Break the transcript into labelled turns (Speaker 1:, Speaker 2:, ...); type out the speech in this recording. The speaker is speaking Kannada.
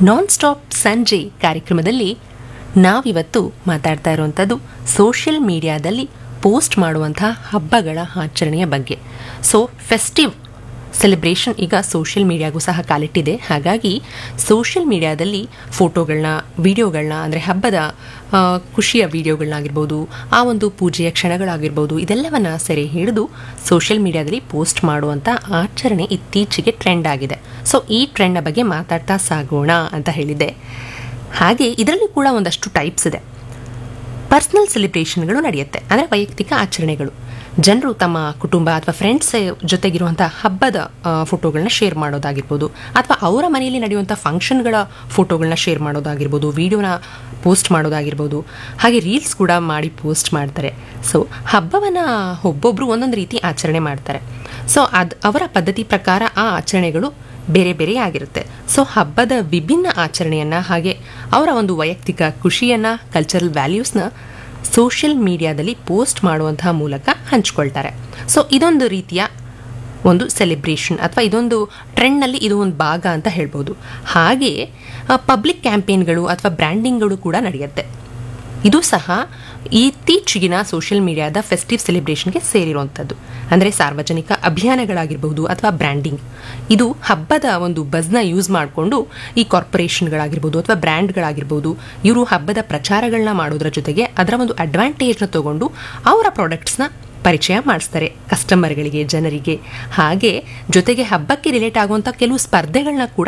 Speaker 1: ನಾನ್ ಸ್ಟಾಪ್ ಸಂಜೆ ಕಾರ್ಯಕ್ರಮದಲ್ಲಿ ನಾವಿವತ್ತು ಮಾತಾಡ್ತಾ ಇರುವಂಥದ್ದು ಸೋಷಿಯಲ್ ಮೀಡಿಯಾದಲ್ಲಿ ಪೋಸ್ಟ್ ಮಾಡುವಂಥ ಹಬ್ಬಗಳ ಆಚರಣೆಯ ಬಗ್ಗೆ ಸೊ ಫೆಸ್ಟಿವ್ ಸೆಲೆಬ್ರೇಷನ್ ಈಗ ಸೋಷಿಯಲ್ ಮೀಡಿಯಾಗೂ ಸಹ ಕಾಲಿಟ್ಟಿದೆ ಹಾಗಾಗಿ ಸೋಷಿಯಲ್ ಮೀಡಿಯಾದಲ್ಲಿ ಫೋಟೋಗಳನ್ನ ವಿಡಿಯೋಗಳನ್ನ ಅಂದರೆ ಹಬ್ಬದ ಆ, ಖುಷಿಯ ವಿಡಿಯೋಗಳನ್ನಾಗಿರ್ಬೋದು ಆ ಒಂದು ಪೂಜೆಯ ಕ್ಷಣಗಳಾಗಿರ್ಬೋದು ಇದೆಲ್ಲವನ್ನ ಸೆರೆ ಹಿಡಿದು ಸೋಷಿಯಲ್ ಮೀಡಿಯಾದಲ್ಲಿ ಪೋಸ್ಟ್ ಮಾಡುವಂಥ ಆಚರಣೆ ಇತ್ತೀಚೆಗೆ ಟ್ರೆಂಡ್ ಆಗಿದೆ ಸೊ ಈ ಟ್ರೆಂಡ್ನ ಬಗ್ಗೆ ಮಾತಾಡ್ತಾ ಸಾಗೋಣ ಅಂತ ಹೇಳಿದೆ ಹಾಗೆ ಇದರಲ್ಲಿ ಕೂಡ ಒಂದಷ್ಟು ಟೈಪ್ಸ್ ಇದೆ ಪರ್ಸ್ನಲ್ ಸೆಲಿಬ್ರೇಷನ್ಗಳು ನಡೆಯುತ್ತೆ ಅಂದರೆ ವೈಯಕ್ತಿಕ ಆಚರಣೆಗಳು ಜನರು ತಮ್ಮ ಕುಟುಂಬ ಅಥವಾ ಫ್ರೆಂಡ್ಸ್ ಜೊತೆಗಿರುವಂಥ ಹಬ್ಬದ ಫೋಟೋಗಳನ್ನ ಶೇರ್ ಮಾಡೋದಾಗಿರ್ಬೋದು ಅಥವಾ ಅವರ ಮನೆಯಲ್ಲಿ ನಡೆಯುವಂಥ ಫಂಕ್ಷನ್ಗಳ ಫೋಟೋಗಳನ್ನ ಶೇರ್ ಮಾಡೋದಾಗಿರ್ಬೋದು ವಿಡಿಯೋನ ಪೋಸ್ಟ್ ಮಾಡೋದಾಗಿರ್ಬೋದು ಹಾಗೆ ರೀಲ್ಸ್ ಕೂಡ ಮಾಡಿ ಪೋಸ್ಟ್ ಮಾಡ್ತಾರೆ ಸೊ ಹಬ್ಬವನ್ನು ಒಬ್ಬೊಬ್ಬರು ಒಂದೊಂದು ರೀತಿ ಆಚರಣೆ ಮಾಡ್ತಾರೆ ಸೊ ಅದು ಅವರ ಪದ್ಧತಿ ಪ್ರಕಾರ ಆ ಆಚರಣೆಗಳು ಬೇರೆ ಬೇರೆ ಆಗಿರುತ್ತೆ ಸೊ ಹಬ್ಬದ ವಿಭಿನ್ನ ಆಚರಣೆಯನ್ನು ಹಾಗೆ ಅವರ ಒಂದು ವೈಯಕ್ತಿಕ ಖುಷಿಯನ್ನು ಕಲ್ಚರಲ್ ವ್ಯಾಲ್ಯೂಸ್ನ ಸೋಷಿಯಲ್ ಮೀಡಿಯಾದಲ್ಲಿ ಪೋಸ್ಟ್ ಮಾಡುವಂತಹ ಮೂಲಕ ಹಂಚ್ಕೊಳ್ತಾರೆ ಸೊ ಇದೊಂದು ರೀತಿಯ ಒಂದು ಸೆಲೆಬ್ರೇಷನ್ ಅಥವಾ ಇದೊಂದು ಟ್ರೆಂಡ್ನಲ್ಲಿ ಇದು ಒಂದು ಭಾಗ ಅಂತ ಹೇಳ್ಬೋದು ಹಾಗೆ ಪಬ್ಲಿಕ್ ಕ್ಯಾಂಪೇನ್ಗಳು ಅಥವಾ ಬ್ರ್ಯಾಂಡಿಂಗ್ಗಳು ಕೂಡ ನಡೆಯುತ್ತೆ ಇದು ಸಹ ಇತ್ತೀಚೆಗಿನ ಸೋಷಿಯಲ್ ಮೀಡಿಯಾದ ಫೆಸ್ಟಿವ್ ಸೆಲೆಬ್ರೇಷನ್ಗೆ ಸೇರಿರುವಂಥದ್ದು ಅಂದರೆ ಸಾರ್ವಜನಿಕ ಅಭಿಯಾನಗಳಾಗಿರ್ಬಹುದು ಅಥವಾ ಬ್ರ್ಯಾಂಡಿಂಗ್ ಇದು ಹಬ್ಬದ ಒಂದು ಬಜ್ನ ಯೂಸ್ ಮಾಡಿಕೊಂಡು ಈ ಕಾರ್ಪೊರೇಷನ್ಗಳಾಗಿರ್ಬೋದು ಅಥವಾ ಬ್ರ್ಯಾಂಡ್ಗಳಾಗಿರ್ಬೋದು ಇವರು ಹಬ್ಬದ ಪ್ರಚಾರಗಳನ್ನ ಮಾಡೋದ್ರ ಜೊತೆಗೆ ಅದರ ಒಂದು ಅಡ್ವಾಂಟೇಜ್ನ ತಗೊಂಡು ಅವರ ಪ್ರಾಡಕ್ಟ್ಸ್ನ ಪರಿಚಯ ಮಾಡಿಸ್ತಾರೆ ಕಸ್ಟಮರ್ಗಳಿಗೆ ಜನರಿಗೆ ಹಾಗೆ ಜೊತೆಗೆ ಹಬ್ಬಕ್ಕೆ ರಿಲೇಟ್ ಆಗುವಂಥ ಕೆಲವು ಸ್ಪರ್ಧೆಗಳನ್ನ ಕೂಡ